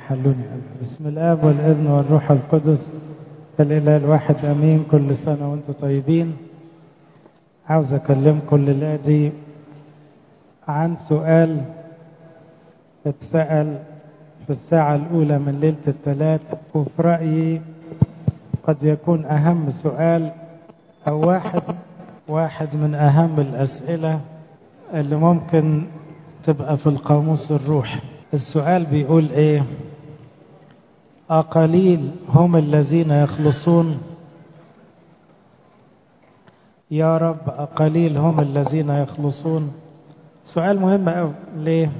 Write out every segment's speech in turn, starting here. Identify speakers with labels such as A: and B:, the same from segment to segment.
A: حلوني بسم الاب والابن والروح القدس الاله الواحد امين كل سنه وانتم طيبين عاوز اكلمكم الليله دي عن سؤال اتسال في الساعه الاولى من ليله الثلاث وفي رايي قد يكون اهم سؤال او واحد واحد من اهم الاسئله اللي ممكن تبقى في القاموس الروحي السؤال بيقول ايه أقليل هم الذين يخلصون يا رب أقليل هم الذين يخلصون سؤال مهم أوي ليه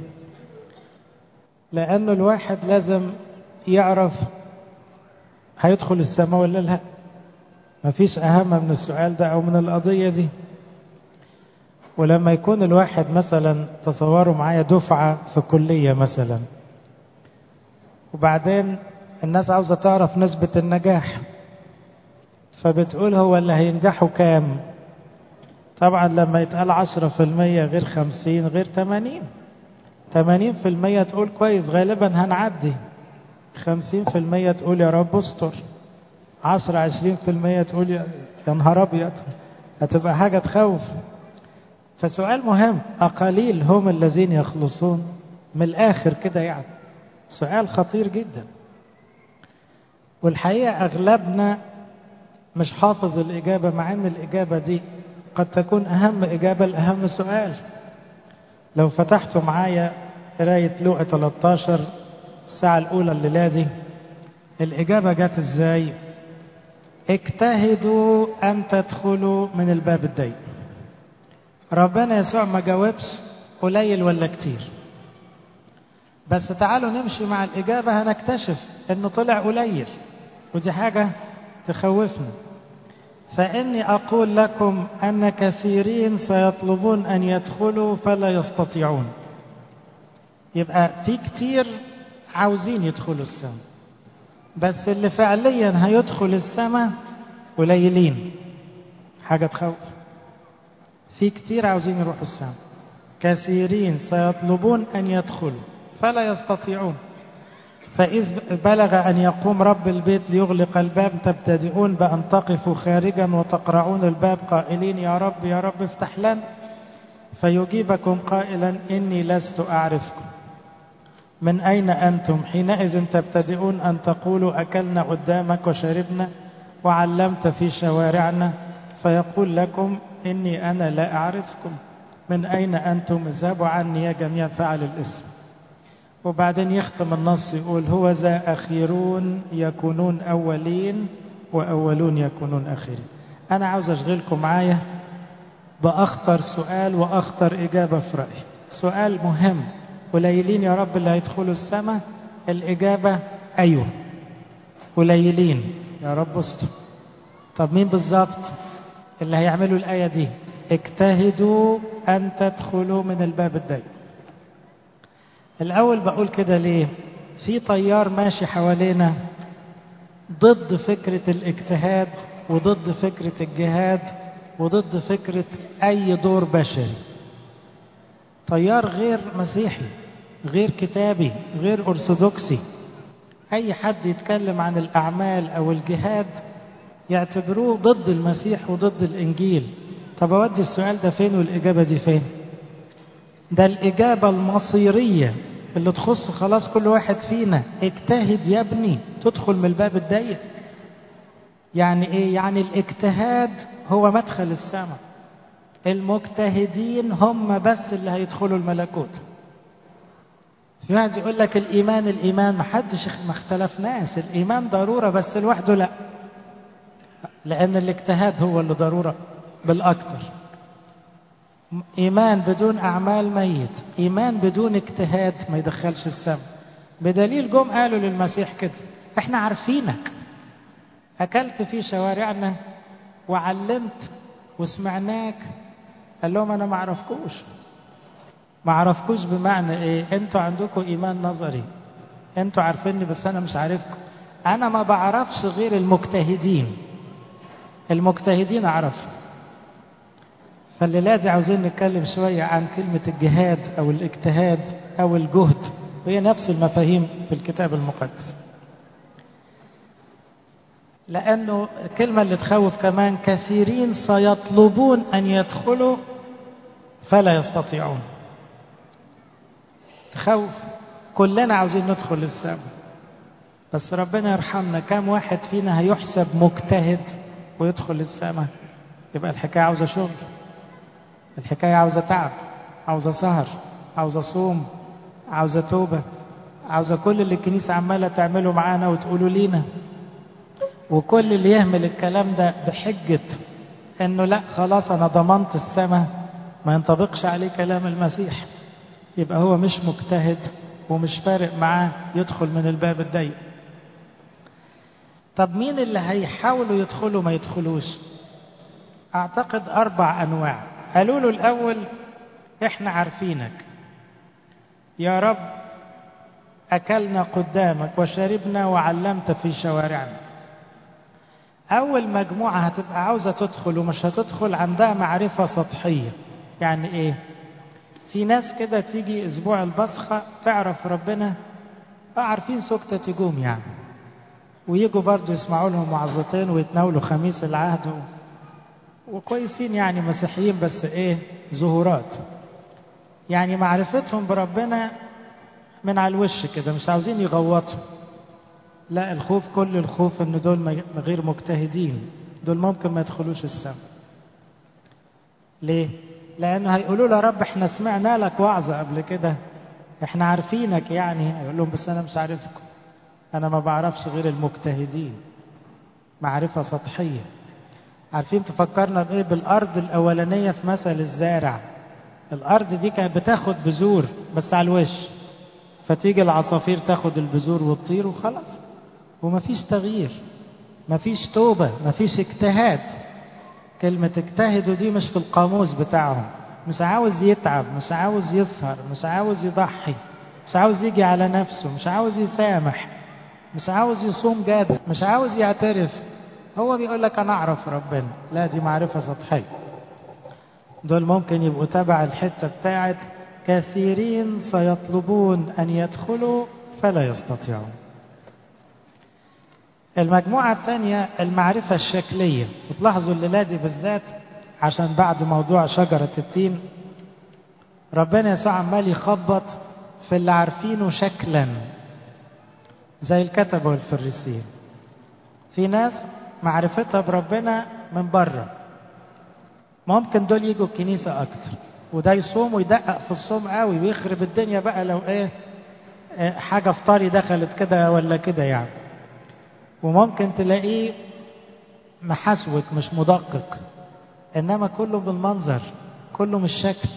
A: لأنه الواحد لازم يعرف هيدخل السماء ولا لا مفيش أهم من السؤال ده أو من القضية دي ولما يكون الواحد مثلا تصوروا معايا دفعة في كلية مثلا وبعدين الناس عاوزة تعرف نسبة النجاح فبتقول هو اللي هينجحوا كام طبعا لما يتقال عشرة في المية غير خمسين غير تمانين تمانين في المية تقول كويس غالبا هنعدي خمسين في المية تقول يا رب استر عشرة عشرين في المية تقول يا نهار أبيض هتبقى حاجة تخوف فسؤال مهم أقليل هم الذين يخلصون من الآخر كده يعني سؤال خطير جدا والحقيقة أغلبنا مش حافظ الإجابة مع أن الإجابة دي قد تكون أهم إجابة لأهم سؤال لو فتحتوا معايا قراية لوقا 13 الساعة الأولى الليلة دي الإجابة جت إزاي؟ اجتهدوا أن تدخلوا من الباب الضيق ربنا يسوع ما جاوبش قليل ولا كتير بس تعالوا نمشي مع الإجابة هنكتشف إنه طلع قليل ودي حاجة تخوفنا فإني أقول لكم أن كثيرين سيطلبون أن يدخلوا فلا يستطيعون يبقى في كتير عاوزين يدخلوا السماء بس اللي فعليا هيدخل السماء قليلين حاجة تخوف في كتير عاوزين يروحوا السماء كثيرين سيطلبون أن يدخلوا فلا يستطيعون فإذ بلغ أن يقوم رب البيت ليغلق الباب تبتدئون بأن تقفوا خارجا وتقرعون الباب قائلين يا رب يا رب افتح لنا فيجيبكم قائلا إني لست أعرفكم من أين أنتم حينئذ تبتدئون أن تقولوا أكلنا قدامك وشربنا وعلمت في شوارعنا فيقول لكم إني أنا لا أعرفكم من أين أنتم اذهبوا عني يا جميع فعل الاسم وبعدين يختم النص يقول هو ذا أخيرون يكونون أولين وأولون يكونون آخرين أنا عاوز أشغلكم معايا بأخطر سؤال وأخطر إجابة في رأيي سؤال مهم قليلين يا رب اللي هيدخلوا السماء الإجابة أيوه قليلين يا رب استر طب مين بالظبط اللي هيعملوا الآية دي اجتهدوا أن تدخلوا من الباب الضيق الأول بقول كده ليه في طيار ماشي حوالينا ضد فكرة الاجتهاد وضد فكرة الجهاد وضد فكرة أي دور بشري طيار غير مسيحي غير كتابي غير أرثوذكسي أي حد يتكلم عن الأعمال أو الجهاد يعتبروه ضد المسيح وضد الإنجيل طب أودي السؤال ده فين والإجابة دي فين ده الإجابة المصيرية اللي تخص خلاص كل واحد فينا اجتهد يا ابني تدخل من الباب الضيق يعني ايه يعني الاجتهاد هو مدخل السماء المجتهدين هم بس اللي هيدخلوا الملكوت في واحد يقول لك الايمان الايمان ما حدش ما اختلفناش الايمان ضروره بس لوحده لا لان الاجتهاد هو اللي ضروره بالاكثر إيمان بدون أعمال ميت إيمان بدون اجتهاد ما يدخلش السماء بدليل جم قالوا للمسيح كده احنا عارفينك أكلت في شوارعنا وعلمت وسمعناك قال لهم أنا ما أعرفكوش ما أعرفكوش بمعنى إيه أنتوا عندكم إيمان نظري أنتوا عارفيني بس أنا مش عارفكم أنا ما بعرفش غير المجتهدين المجتهدين أعرفهم فالليلة دي عاوزين نتكلم شوية عن كلمة الجهاد أو الاجتهاد أو الجهد وهي نفس المفاهيم في الكتاب المقدس لأنه الكلمة اللي تخوف كمان كثيرين سيطلبون أن يدخلوا فلا يستطيعون تخوف كلنا عاوزين ندخل السماء بس ربنا يرحمنا كم واحد فينا هيحسب مجتهد ويدخل السماء يبقى الحكاية عاوزة شغل الحكاية عاوزة تعب عاوزة سهر عاوزة صوم عاوزة توبة عاوزة كل اللي الكنيسة عمالة تعمله معانا وتقولوا لينا وكل اللي يهمل الكلام ده بحجة انه لا خلاص انا ضمنت السماء ما ينطبقش عليه كلام المسيح يبقى هو مش مجتهد ومش فارق معاه يدخل من الباب الضيق طب مين اللي هيحاولوا يدخلوا ما يدخلوش اعتقد اربع انواع قالوا له الاول احنا عارفينك يا رب اكلنا قدامك وشربنا وعلمت في شوارعنا اول مجموعه هتبقى عاوزه تدخل ومش هتدخل عندها معرفه سطحيه يعني ايه في ناس كده تيجي اسبوع البصخه تعرف ربنا عارفين سكتة يجوم يعني ويجوا برضو يسمعوا لهم وعظتين ويتناولوا خميس العهد وكويسين يعني مسيحيين بس ايه ظهورات يعني معرفتهم بربنا من على الوش كده مش عاوزين يغوطوا لا الخوف كل الخوف ان دول غير مجتهدين دول ممكن ما يدخلوش السماء ليه لانه هيقولوا له يا رب احنا سمعنا لك وعظه قبل كده احنا عارفينك يعني هيقول لهم بس انا مش عارفكم انا ما بعرفش غير المجتهدين معرفه سطحيه عارفين تفكرنا بايه بالارض الاولانيه في مثل الزارع الارض دي كانت بتاخد بذور بس على الوش فتيجي العصافير تاخد البذور وتطير وخلاص ومفيش تغيير مفيش توبه مفيش اجتهاد كلمة اجتهدوا دي مش في القاموس بتاعهم مش عاوز يتعب مش عاوز يسهر مش عاوز يضحي مش عاوز يجي على نفسه مش عاوز يسامح مش عاوز يصوم جاد مش عاوز يعترف هو بيقول لك انا اعرف ربنا لا دي معرفة سطحية دول ممكن يبقوا تبع الحتة بتاعت كثيرين سيطلبون ان يدخلوا فلا يستطيعون المجموعة الثانية المعرفة الشكلية وتلاحظوا الليلة دي بالذات عشان بعد موضوع شجرة التين ربنا يسوع عمال يخبط في اللي عارفينه شكلا زي الكتبة والفريسين في ناس معرفتها بربنا من بره ممكن دول يجوا الكنيسة أكتر وده يصوم ويدقق في الصوم قوي ويخرب الدنيا بقى لو ايه حاجة في طاري دخلت كده ولا كده يعني وممكن تلاقيه محسوك مش مدقق انما كله بالمنظر كله مش شكل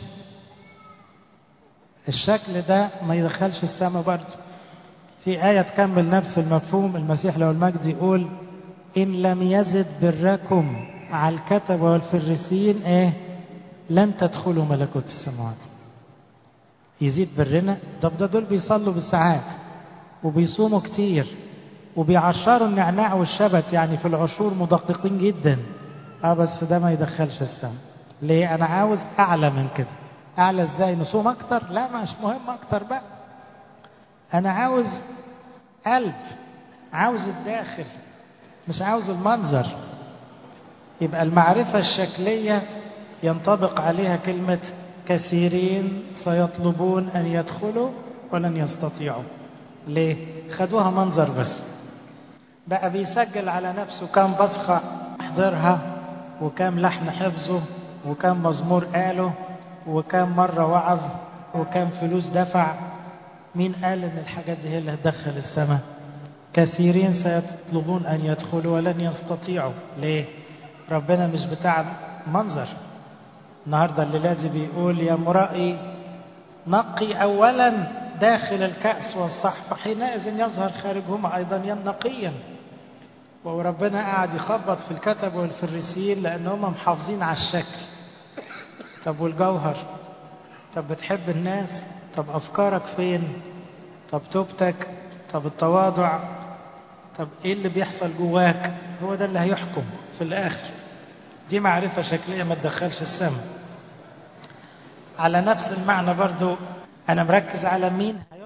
A: الشكل ده ما يدخلش السماء برضه في آية تكمل نفس المفهوم المسيح له المجد يقول إن لم يزد بركم على الكتب والفريسيين إيه لن تدخلوا ملكوت السماوات يزيد برنا طب ده دول بيصلوا بالساعات وبيصوموا كتير وبيعشروا النعناع والشبت يعني في العشور مدققين جدا اه بس ده ما يدخلش السماء ليه انا عاوز اعلى من كده اعلى ازاي نصوم اكتر لا مش مهم اكتر بقى انا عاوز قلب عاوز الداخل مش عاوز المنظر يبقى المعرفة الشكلية ينطبق عليها كلمة كثيرين سيطلبون أن يدخلوا ولن يستطيعوا ليه؟ خدوها منظر بس بقى بيسجل على نفسه كم بصخة حضرها وكم لحن حفظه وكم مزمور قاله وكم مرة وعظ وكم فلوس دفع مين قال ان الحاجات دي هي اللي هتدخل السماء كثيرين سيطلبون ان يدخلوا ولن يستطيعوا ليه ربنا مش بتاع منظر النهاردة الليلة دي بيقول يا مرائي نقي أولا داخل الكأس والصحف حينئذ يظهر خارجهما أيضا نقيا وربنا قاعد يخبط في الكتب والفريسيين لأنهم محافظين على الشكل طب والجوهر طب بتحب الناس طب أفكارك فين طب توبتك طب التواضع طب ايه اللي بيحصل جواك هو ده اللي هيحكم في الاخر دي معرفة شكلية ما تدخلش السماء على نفس المعنى برضو انا مركز على مين هيدخل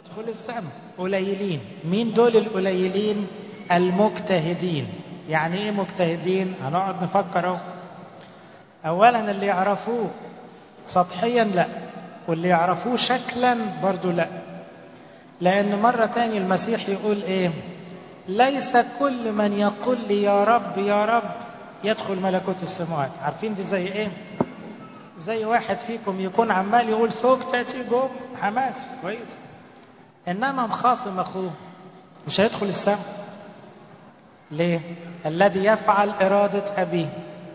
A: تدخل السماء قليلين مين دول القليلين المجتهدين يعني ايه مجتهدين هنقعد نفكر اهو اولا اللي يعرفوه سطحيا لا واللي يعرفوه شكلا برضو لا لان مرة تاني المسيح يقول ايه ليس كل من يقول لي يا رب يا رب يدخل ملكوت السماوات عارفين دي زي ايه زي واحد فيكم يكون عمال يقول سوق تاتي جوم حماس كويس انما مخاصم اخوه مش هيدخل السماء ليه الذي يفعل إرادة أبيه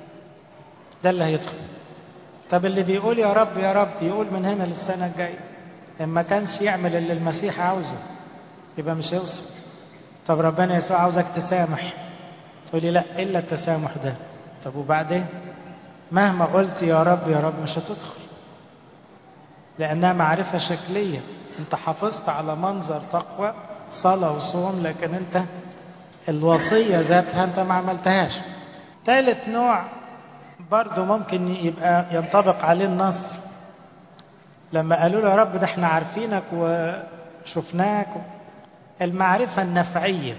A: ده اللي هيدخل طب اللي بيقول يا رب يا رب يقول من هنا للسنة الجاية إن ما كانش يعمل اللي المسيح عاوزه يبقى مش هيوصل طب ربنا يسوع عاوزك تسامح تقولي لا إلا التسامح ده طب وبعدين مهما قلت يا رب يا رب مش هتدخل لأنها معرفة شكلية أنت حافظت على منظر تقوى صلاة وصوم لكن أنت الوصية ذاتها أنت ما عملتهاش ثالث نوع برضه ممكن يبقى ينطبق عليه النص لما قالوا له يا رب ده احنا عارفينك وشفناك المعرفة النفعية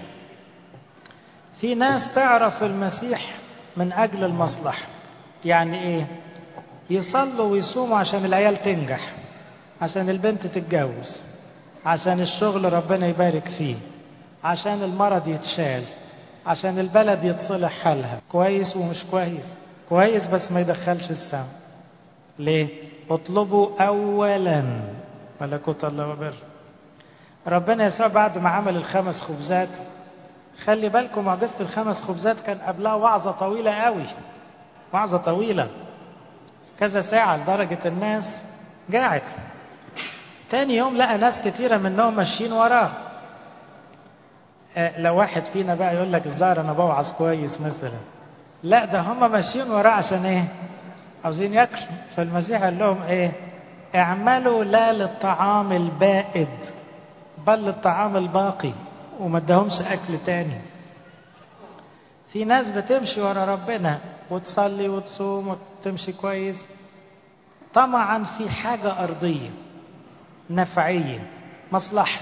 A: في ناس تعرف المسيح من أجل المصلحة يعني إيه يصلوا ويصوموا عشان العيال تنجح عشان البنت تتجوز عشان الشغل ربنا يبارك فيه عشان المرض يتشال عشان البلد يتصلح حالها كويس ومش كويس كويس بس ما يدخلش السم ليه اطلبوا اولا ملكوت الله وبر ربنا يسوع بعد ما عمل الخمس خبزات خلي بالكم معجزة الخمس خبزات كان قبلها وعظة طويلة قوي وعظة طويلة كذا ساعة لدرجة الناس جاعت تاني يوم لقى ناس كتيرة منهم ماشيين وراه لو واحد فينا بقى يقول لك الظاهر انا بوعظ كويس مثلا لا ده هم ماشيين وراه عشان ايه عاوزين ياكلوا فالمسيح قال لهم ايه اعملوا لا للطعام البائد بل للطعام الباقي وما ادهمش اكل تاني في ناس بتمشي ورا ربنا وتصلي وتصوم وتمشي كويس طمعا في حاجة أرضية نفعية مصلحة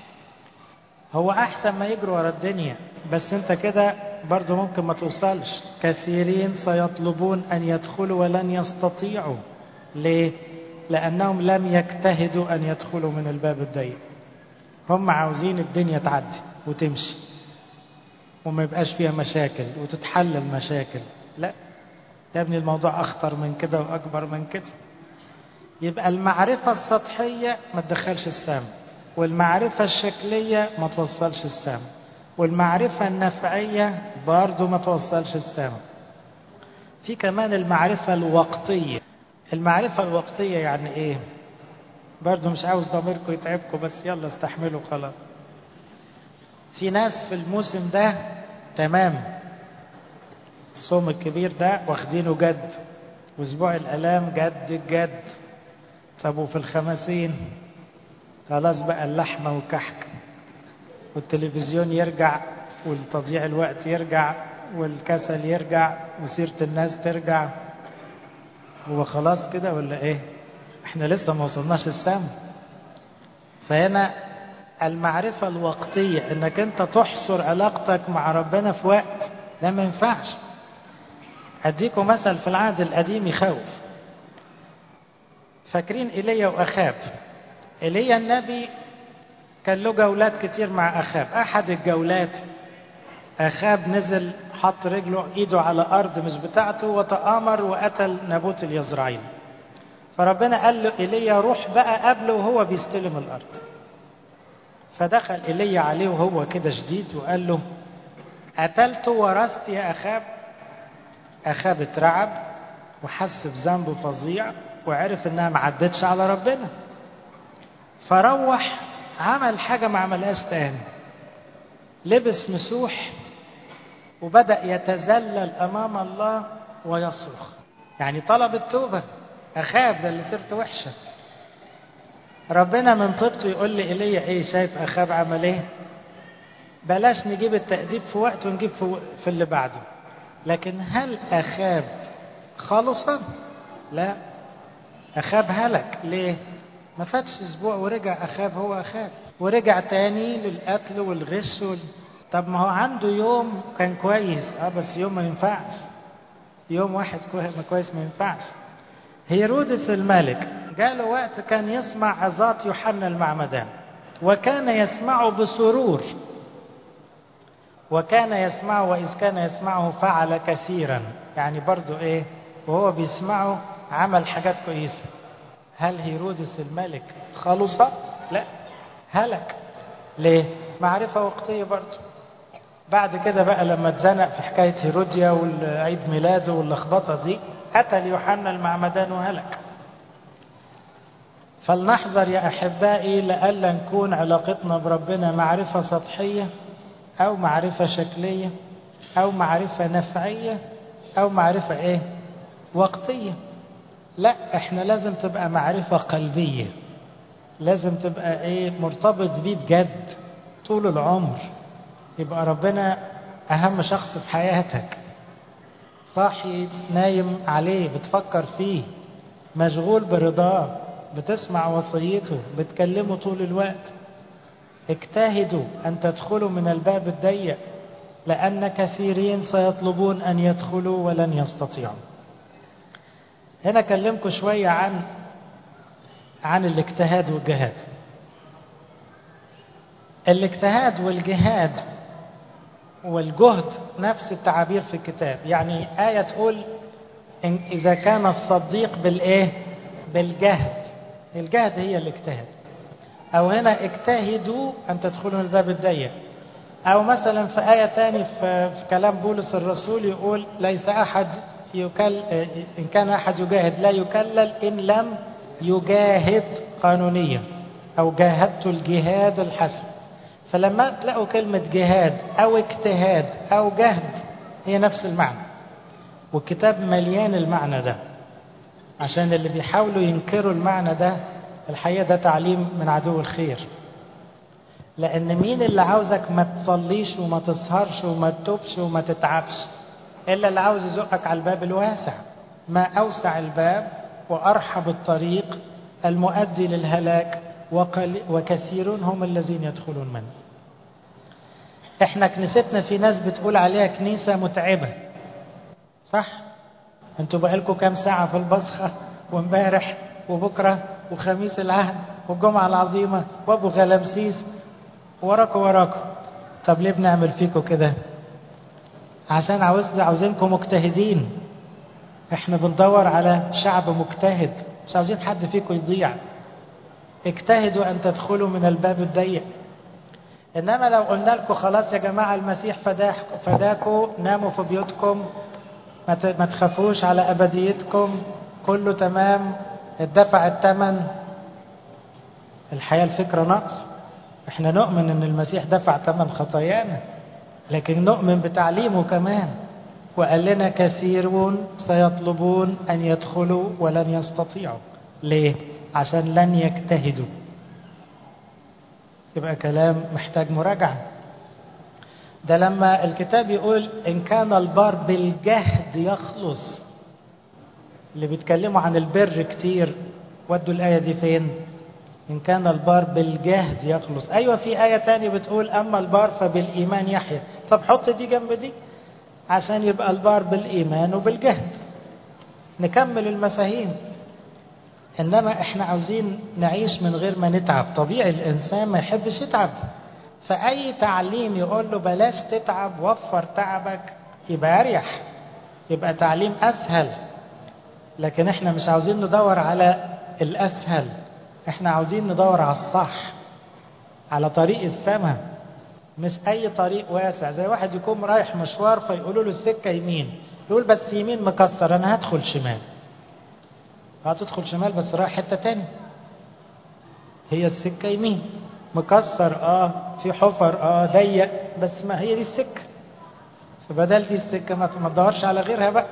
A: هو أحسن ما يجروا ورا الدنيا بس أنت كده برضه ممكن ما توصلش كثيرين سيطلبون أن يدخلوا ولن يستطيعوا ليه؟ لأنهم لم يجتهدوا أن يدخلوا من الباب الضيق هم عاوزين الدنيا تعدي وتمشي وما يبقاش فيها مشاكل وتتحل المشاكل لا يا ابني الموضوع أخطر من كده وأكبر من كده يبقى المعرفة السطحية ما تدخلش السام والمعرفة الشكلية ما توصلش السام والمعرفة النفعية برضو ما توصلش السام في كمان المعرفة الوقتية المعرفة الوقتية يعني ايه برضو مش عاوز ضميركم يتعبكم بس يلا استحملوا خلاص في ناس في الموسم ده تمام الصوم الكبير ده واخدينه جد واسبوع الالام جد جد طب وفي الخمسين خلاص بقى اللحمه وكحك والتلفزيون يرجع والتضييع الوقت يرجع والكسل يرجع وسيره الناس ترجع هو خلاص كده ولا ايه احنا لسه ما وصلناش السما فهنا المعرفة الوقتية انك انت تحصر علاقتك مع ربنا في وقت لا ما ينفعش اديكم مثل في العهد القديم يخوف فاكرين ايليا واخاب ايليا النبي كان له جولات كتير مع اخاب احد الجولات اخاب نزل حط رجله ايده على ارض مش بتاعته وتآمر وقتل نابوت اليزرعيل فربنا قال له ايليا روح بقى قبله وهو بيستلم الارض فدخل ايليا عليه وهو كده شديد وقال له قتلت ورثت يا اخاب اخاب اترعب وحس بذنب فظيع وعرف انها ما عدتش على ربنا فروح عمل حاجه ما عملهاش تاني لبس مسوح وبدا يتذلل امام الله ويصرخ يعني طلب التوبه اخاب ده اللي سيرته وحشه ربنا من طيبته يقول لي ايليا ايه شايف اخاب عمل ايه بلاش نجيب التأديب في وقت ونجيب في, في اللي بعده لكن هل اخاب خالصا لا اخاب هلك ليه ما فاتش اسبوع ورجع اخاب هو اخاب ورجع تاني للقتل والغش وال... طب ما هو عنده يوم كان كويس اه بس يوم ما ينفعش يوم واحد كويس ما ينفعش هيرودس الملك جاله وقت كان يسمع عظات يوحنا المعمدان وكان يسمعه بسرور وكان يسمعه وإذ كان يسمعه فعل كثيرا يعني برضو إيه وهو بيسمعه عمل حاجات كويسة هل هيرودس الملك خلص لا هلك ليه معرفة وقتية برضو بعد كده بقى لما اتزنق في حكاية هيروديا والعيد ميلاده واللخبطة دي قتل يوحنا المعمدان وهلك فلنحذر يا أحبائي لألا نكون علاقتنا بربنا معرفة سطحية أو معرفة شكلية أو معرفة نفعية أو معرفة إيه وقتية لا احنا لازم تبقى معرفة قلبية لازم تبقى ايه مرتبط بيه بجد طول العمر يبقى ربنا اهم شخص في حياتك صاحي نايم عليه بتفكر فيه مشغول برضاه بتسمع وصيته بتكلمه طول الوقت اجتهدوا ان تدخلوا من الباب الضيق لان كثيرين سيطلبون ان يدخلوا ولن يستطيعوا هنا اكلمكم شويه عن عن الاجتهاد والجهاد الاجتهاد والجهاد والجهد نفس التعابير في الكتاب يعني آية تقول إن إذا كان الصديق بالإيه بالجهد الجهد هي الاجتهاد أو هنا اجتهدوا أن تدخلوا من الباب الضيق أو مثلا في آية تاني في, في كلام بولس الرسول يقول ليس أحد يكل إن كان أحد يجاهد لا يكلل إن لم يجاهد قانونيا أو جاهدت الجهاد الحسن فلما تلاقوا كلمة جهاد أو اجتهاد أو جهد هي نفس المعنى والكتاب مليان المعنى ده عشان اللي بيحاولوا ينكروا المعنى ده الحقيقة ده تعليم من عدو الخير لأن مين اللي عاوزك ما تصليش وما تسهرش وما تتوبش وما تتعبش إلا اللي عاوز يزقك على الباب الواسع ما أوسع الباب وأرحب الطريق المؤدي للهلاك وكثيرون هم الذين يدخلون منه احنا كنيستنا في ناس بتقول عليها كنيسة متعبة صح انتوا بقالكم كام ساعة في البصخة وامبارح وبكرة وخميس العهد والجمعة العظيمة وابو غلمسيس وراكوا وراكوا طب ليه بنعمل فيكم كده عشان عاوز عاوزينكم مجتهدين احنا بندور على شعب مجتهد مش عاوزين حد فيكم يضيع اجتهدوا ان تدخلوا من الباب الضيق انما لو قلنا لكم خلاص يا جماعه المسيح فداكم ناموا في بيوتكم ما تخافوش على ابديتكم كله تمام اتدفع الثمن الحقيقه الفكره ناقص احنا نؤمن ان المسيح دفع ثمن خطايانا لكن نؤمن بتعليمه كمان وقال لنا كثيرون سيطلبون ان يدخلوا ولن يستطيعوا ليه عشان لن يجتهدوا يبقى كلام محتاج مراجعة ده لما الكتاب يقول إن كان البار بالجهد يخلص اللي بيتكلموا عن البر كتير ودوا الآية دي فين إن كان البار بالجهد يخلص أيوة في آية تانية بتقول أما البار فبالإيمان يحيى طب حط دي جنب دي عشان يبقى البار بالإيمان وبالجهد نكمل المفاهيم انما احنا عاوزين نعيش من غير ما نتعب طبيعي الانسان ما يحبش يتعب فاي تعليم يقول له بلاش تتعب وفر تعبك يبقى اريح يبقى تعليم اسهل لكن احنا مش عاوزين ندور على الاسهل احنا عاوزين ندور على الصح على طريق السماء مش اي طريق واسع زي واحد يكون رايح مشوار فيقولوا له السكه يمين يقول بس يمين مكسر انا هدخل شمال هتدخل شمال بس رايح حته تاني هي السكه يمين مكسر اه في حفر اه ضيق بس ما هي دي السكه فبدل دي السكه ما تدورش على غيرها بقى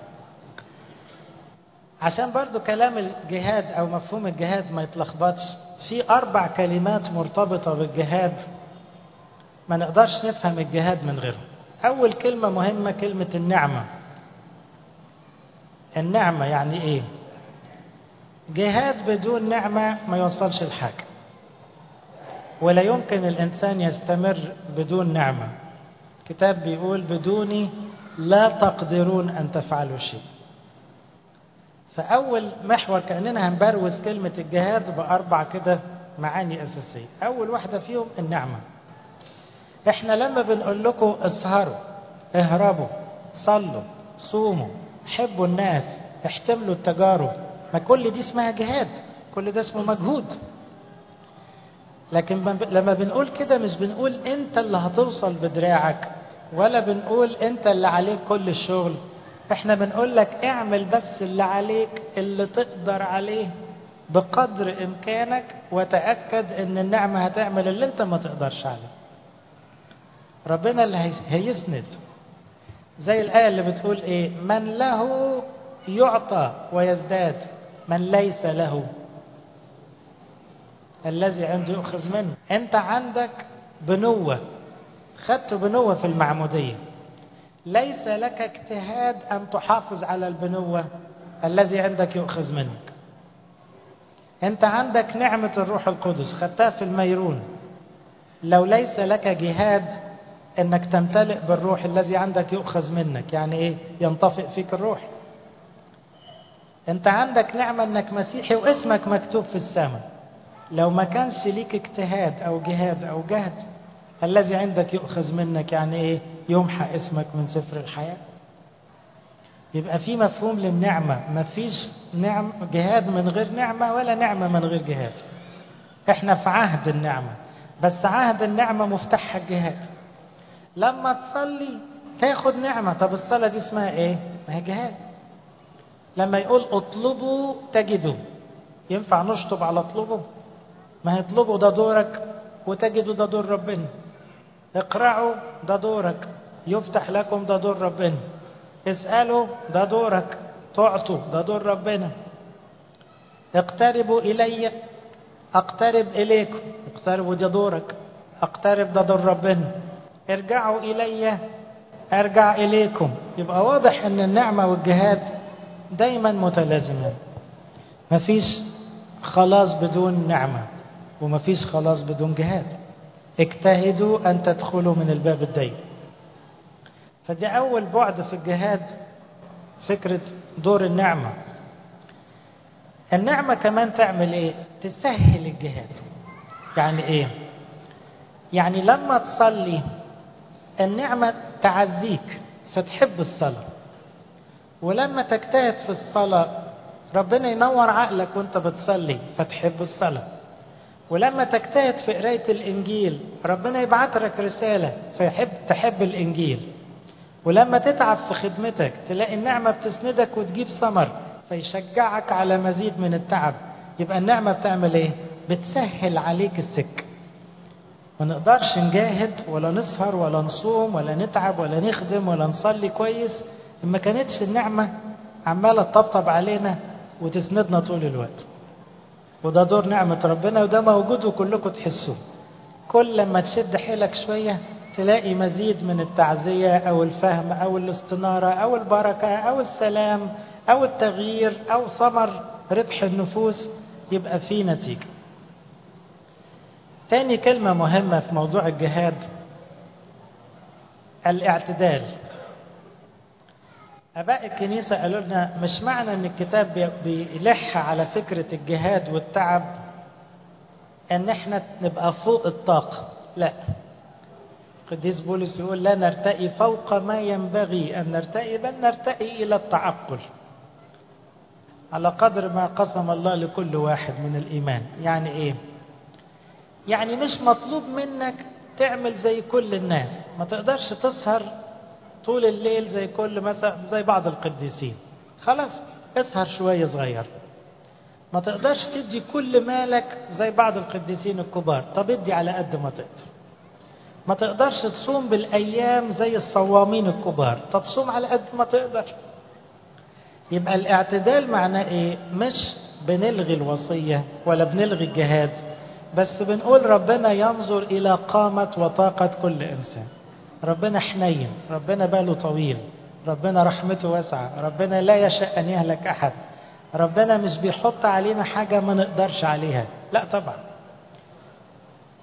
A: عشان برضو كلام الجهاد او مفهوم الجهاد ما يتلخبطش في اربع كلمات مرتبطه بالجهاد ما نقدرش نفهم الجهاد من غيرهم اول كلمه مهمه كلمه النعمه النعمه يعني ايه جهاد بدون نعمة ما يوصلش لحاجة ولا يمكن الإنسان يستمر بدون نعمة كتاب بيقول بدوني لا تقدرون أن تفعلوا شيء فأول محور كأننا هنبروز كلمة الجهاد بأربع كده معاني أساسية أول واحدة فيهم النعمة إحنا لما بنقول لكم اسهروا اهربوا صلوا صوموا حبوا الناس احتملوا التجارب ما كل دي اسمها جهاد كل ده اسمه مجهود لكن لما بنقول كده مش بنقول انت اللي هتوصل بدراعك ولا بنقول انت اللي عليك كل الشغل احنا بنقول لك اعمل بس اللي عليك اللي تقدر عليه بقدر امكانك وتاكد ان النعمه هتعمل اللي انت ما تقدرش عليه ربنا اللي هيسند زي الايه اللي بتقول ايه من له يعطى ويزداد من ليس له الذي عنده يؤخذ منه انت عندك بنوه خدت بنوه في المعموديه ليس لك اجتهاد ان تحافظ على البنوه الذي عندك يؤخذ منك انت عندك نعمه الروح القدس خدتها في الميرون لو ليس لك جهاد انك تمتلئ بالروح الذي عندك يؤخذ منك يعني ايه ينطفئ فيك الروح انت عندك نعمه انك مسيحي واسمك مكتوب في السماء لو ما كانش ليك اجتهاد او جهاد او جهد الذي عندك يؤخذ منك يعني ايه يمحى اسمك من سفر الحياه يبقى في مفهوم للنعمه ما فيش نعم جهاد من غير نعمه ولا نعمه من غير جهاد احنا في عهد النعمه بس عهد النعمه مفتاحها الجهاد لما تصلي تاخد نعمه طب الصلاه دي اسمها ايه ما هي جهاد لما يقول اطلبوا تجدوا ينفع نشطب على اطلبوا ما هيطلبوا ده دورك وتجدوا ده دور ربنا اقرعوا ده دورك يفتح لكم ده دور ربنا اسألوا ده دورك تعطوا ده دور ربنا اقتربوا إلي أقترب إليكم اقتربوا ده دورك أقترب ده دور ربنا ارجعوا إلي أرجع إليكم يبقى واضح أن النعمة والجهاد دايما متلازمين مفيش خلاص بدون نعمة ومفيش خلاص بدون جهاد اجتهدوا أن تدخلوا من الباب الضيق فدي أول بعد في الجهاد فكرة دور النعمة النعمة كمان تعمل إيه؟ تسهل الجهاد يعني إيه؟ يعني لما تصلي النعمة تعزيك فتحب الصلاة ولما تجتهد في الصلاة ربنا ينور عقلك وانت بتصلي فتحب الصلاة ولما تجتهد في قراية الإنجيل ربنا يبعت لك رسالة فيحب تحب الإنجيل ولما تتعب في خدمتك تلاقي النعمة بتسندك وتجيب ثمر فيشجعك على مزيد من التعب يبقى النعمة بتعمل ايه؟ بتسهل عليك السك ما نقدرش نجاهد ولا نسهر ولا نصوم ولا نتعب ولا نخدم ولا نصلي كويس ما كانتش النعمة عمالة تطبطب علينا وتسندنا طول الوقت وده دور نعمة ربنا وده موجود وكلكم تحسوه كل لما تشد حيلك شوية تلاقي مزيد من التعزية أو الفهم أو الاستنارة أو البركة أو السلام أو التغيير أو ثمر ربح النفوس يبقى في نتيجة تاني كلمة مهمة في موضوع الجهاد الاعتدال أباء الكنيسة قالوا لنا مش معنى أن الكتاب بيلح على فكرة الجهاد والتعب أن احنا نبقى فوق الطاقة لا القديس بولس يقول لا نرتقي فوق ما ينبغي أن نرتقي بل نرتقي إلى التعقل على قدر ما قسم الله لكل واحد من الإيمان يعني إيه يعني مش مطلوب منك تعمل زي كل الناس ما تقدرش تسهر طول الليل زي كل مثلا زي بعض القديسين خلاص اسهر شوية صغير ما تقدرش تدي كل مالك زي بعض القديسين الكبار طب ادي على قد ما تقدر ما تقدرش تصوم بالأيام زي الصوامين الكبار طب صوم على قد ما تقدر يبقى الاعتدال معناه ايه مش بنلغي الوصية ولا بنلغي الجهاد بس بنقول ربنا ينظر إلى قامة وطاقة كل إنسان ربنا حنين ربنا باله طويل ربنا رحمته واسعة ربنا لا يشاء أن يهلك أحد ربنا مش بيحط علينا حاجة ما نقدرش عليها لا طبعا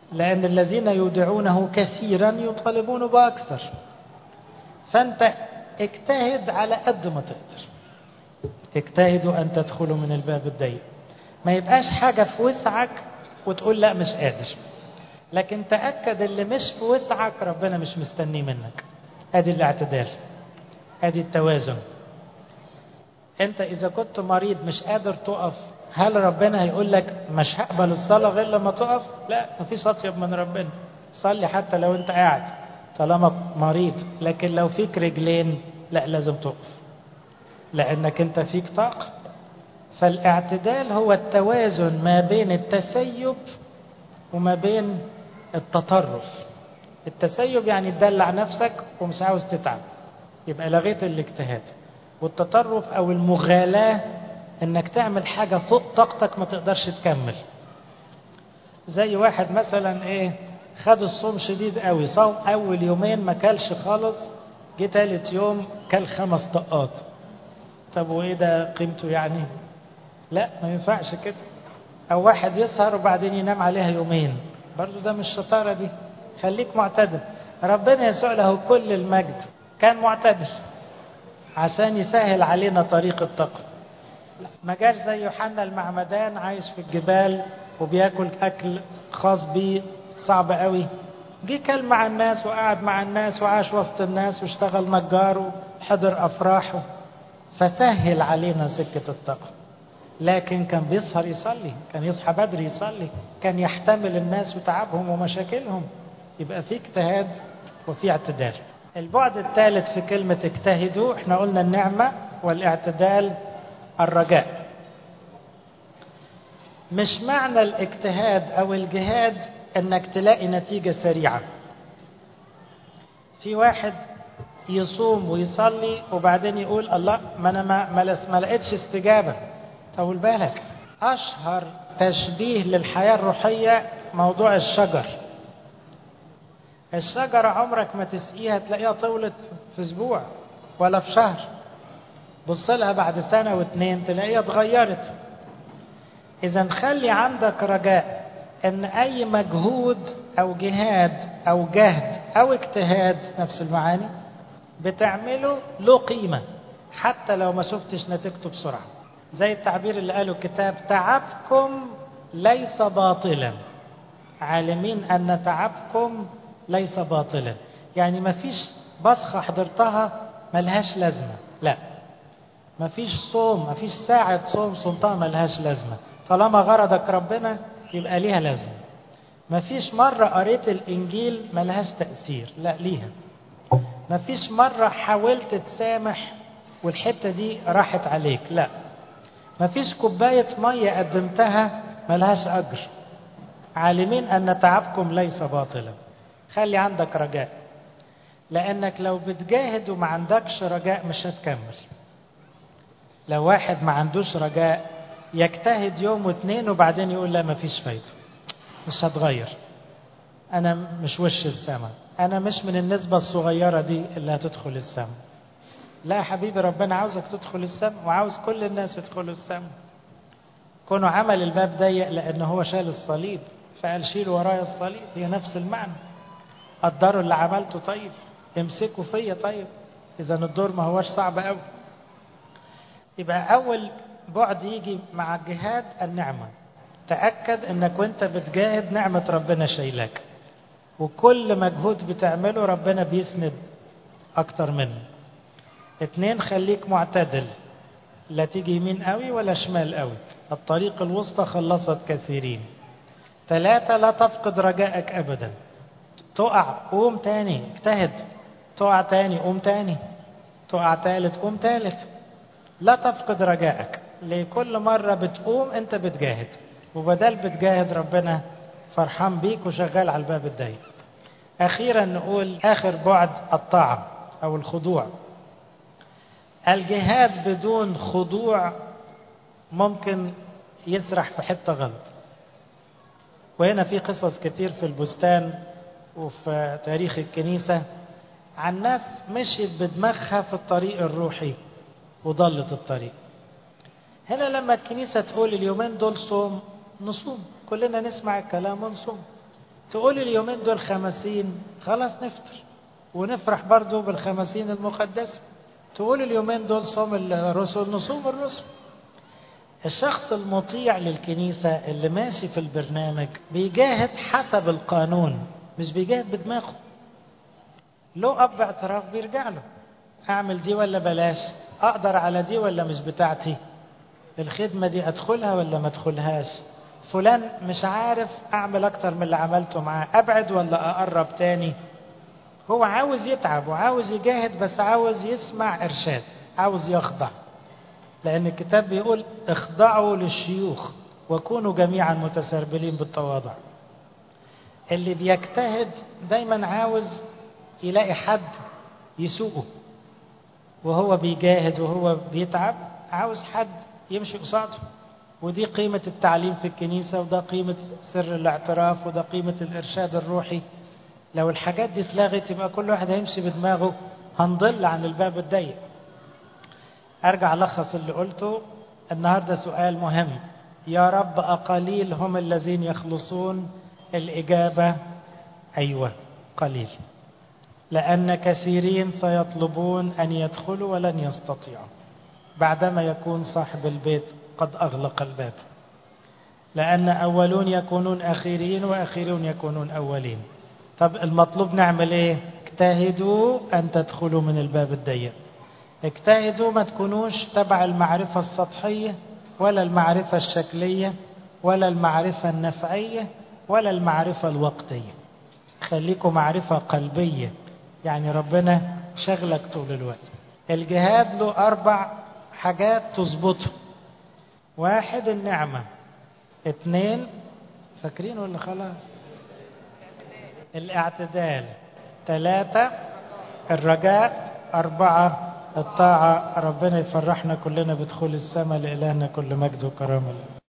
A: لأن الذين يودعونه كثيرا يطالبون بأكثر فأنت اجتهد على قد ما تقدر اجتهدوا أن تدخلوا من الباب الضيق ما يبقاش حاجة في وسعك وتقول لا مش قادر لكن تأكد اللي مش في وسعك ربنا مش مستني منك ادي الاعتدال ادي التوازن انت اذا كنت مريض مش قادر تقف هل ربنا هيقول لك مش هقبل الصلاة غير لما تقف لا مفيش اطيب من ربنا صلي حتى لو انت قاعد طالما مريض لكن لو فيك رجلين لا لازم تقف لانك انت فيك طاقة فالاعتدال هو التوازن ما بين التسيب وما بين التطرف التسيب يعني تدلع نفسك ومش عاوز تتعب يبقى لغيت الاجتهاد والتطرف او المغالاة انك تعمل حاجة فوق طاقتك ما تقدرش تكمل زي واحد مثلا ايه خد الصوم شديد قوي صوم اول يومين ما كلش خالص جه تالت يوم كل خمس طقات طب وايه ده قيمته يعني لا ما ينفعش كده او واحد يسهر وبعدين ينام عليها يومين برضو ده مش شطارة دي خليك معتدل ربنا يسوع له كل المجد كان معتدل عشان يسهل علينا طريق التقوى ما جاش زي يوحنا المعمدان عايش في الجبال وبياكل اكل خاص بيه صعب قوي جه كل مع الناس وقعد مع الناس وعاش وسط الناس واشتغل نجار وحضر افراحه فسهل علينا سكه التقوى لكن كان بيسهر يصلي كان يصحى بدري يصلي كان يحتمل الناس وتعبهم ومشاكلهم يبقى في اجتهاد وفي اعتدال البعد الثالث في كلمة اجتهدوا احنا قلنا النعمة والاعتدال الرجاء مش معنى الاجتهاد او الجهاد انك تلاقي نتيجة سريعة في واحد يصوم ويصلي وبعدين يقول الله ما انا ما, ما لقيتش استجابة طول بالك اشهر تشبيه للحياة الروحية موضوع الشجر الشجرة عمرك ما تسقيها تلاقيها طولت في اسبوع ولا في شهر بص لها بعد سنة واتنين تلاقيها اتغيرت اذا خلي عندك رجاء ان اي مجهود او جهاد او جهد او اجتهاد نفس المعاني بتعمله له قيمة حتى لو ما شفتش نتيجته بسرعة زي التعبير اللي قاله الكتاب تعبكم ليس باطلا عالمين ان تعبكم ليس باطلا يعني ما فيش بصخة حضرتها ملهاش لازمة لا ما فيش صوم ما فيش ساعة صوم صمتها ملهاش لازمة طالما غرضك ربنا يبقى ليها لازمة ما فيش مرة قريت الإنجيل ملهاش تأثير لا ليها ما فيش مرة حاولت تسامح والحتة دي راحت عليك لا ما فيش كوباية مية قدمتها ملهاش أجر عالمين أن تعبكم ليس باطلا خلي عندك رجاء لأنك لو بتجاهد وما عندكش رجاء مش هتكمل لو واحد ما عندوش رجاء يجتهد يوم واتنين وبعدين يقول لا مفيش فايدة مش هتغير أنا مش وش السما أنا مش من النسبة الصغيرة دي اللي هتدخل السما لا يا حبيبي ربنا عاوزك تدخل السما وعاوز كل الناس يدخلوا السما كونه عمل الباب ضيق لأنه هو شال الصليب فقال شيل ورايا الصليب هي نفس المعنى قدروا اللي عملته طيب امسكوا فيا طيب إذا الدور ما هوش صعب قوي يبقى أول بعد يجي مع الجهاد النعمة تأكد انك وانت بتجاهد نعمة ربنا شايلاك وكل مجهود بتعمله ربنا بيسند اكتر منه اتنين خليك معتدل لا تيجي يمين قوي ولا شمال قوي الطريق الوسطى خلصت كثيرين ثلاثة لا تفقد رجائك ابدا تقع قوم تاني اجتهد تقع تاني قوم تاني تقع تالت قوم تالت لا تفقد رجائك لكل مرة بتقوم انت بتجاهد وبدل بتجاهد ربنا فرحان بيك وشغال على الباب الضيق اخيرا نقول اخر بعد الطاعة او الخضوع الجهاد بدون خضوع ممكن يسرح في حتة غلط وهنا في قصص كتير في البستان وفي تاريخ الكنيسة عن ناس مشيت بدماغها في الطريق الروحي وضلت الطريق هنا لما الكنيسة تقول اليومين دول صوم نصوم كلنا نسمع الكلام ونصوم تقول اليومين دول خمسين خلاص نفطر ونفرح برضو بالخمسين المقدسة تقول اليومين دول صوم الرسل نصوم الرسل الشخص المطيع للكنيسة اللي ماشي في البرنامج بيجاهد حسب القانون مش بيجاهد بدماغه له أب اعتراف بيرجع له أعمل دي ولا بلاش أقدر على دي ولا مش بتاعتي الخدمة دي أدخلها ولا ما أدخلهاش فلان مش عارف أعمل أكتر من اللي عملته معاه أبعد ولا أقرب تاني هو عاوز يتعب وعاوز يجاهد بس عاوز يسمع إرشاد عاوز يخضع لأن الكتاب بيقول اخضعوا للشيوخ وكونوا جميعا متسربلين بالتواضع اللي بيجتهد دايما عاوز يلاقي حد يسوقه وهو بيجاهد وهو بيتعب عاوز حد يمشي قصاده ودي قيمة التعليم في الكنيسة وده قيمة سر الاعتراف وده قيمة الإرشاد الروحي لو الحاجات دي اتلغت يبقى كل واحد هيمشي بدماغه هنضل عن الباب الضيق أرجع ألخص اللي قلته النهاردة سؤال مهم يا رب أقليل هم الذين يخلصون الإجابة أيوة قليل لأن كثيرين سيطلبون أن يدخلوا ولن يستطيعوا بعدما يكون صاحب البيت قد أغلق الباب لأن أولون يكونون أخيرين وأخيرون يكونون أولين طب المطلوب نعمل إيه اجتهدوا أن تدخلوا من الباب الضيق اجتهدوا ما تكونوش تبع المعرفة السطحية ولا المعرفة الشكلية ولا المعرفة النفعية ولا المعرفة الوقتية خليكم معرفة قلبية يعني ربنا شغلك طول الوقت الجهاد له أربع حاجات تظبطه واحد النعمة اثنين فاكرين ولا خلاص الاعتدال ثلاثة الرجاء أربعة الطاعة ربنا يفرحنا كلنا بدخول السماء لإلهنا كل مجد وكرامة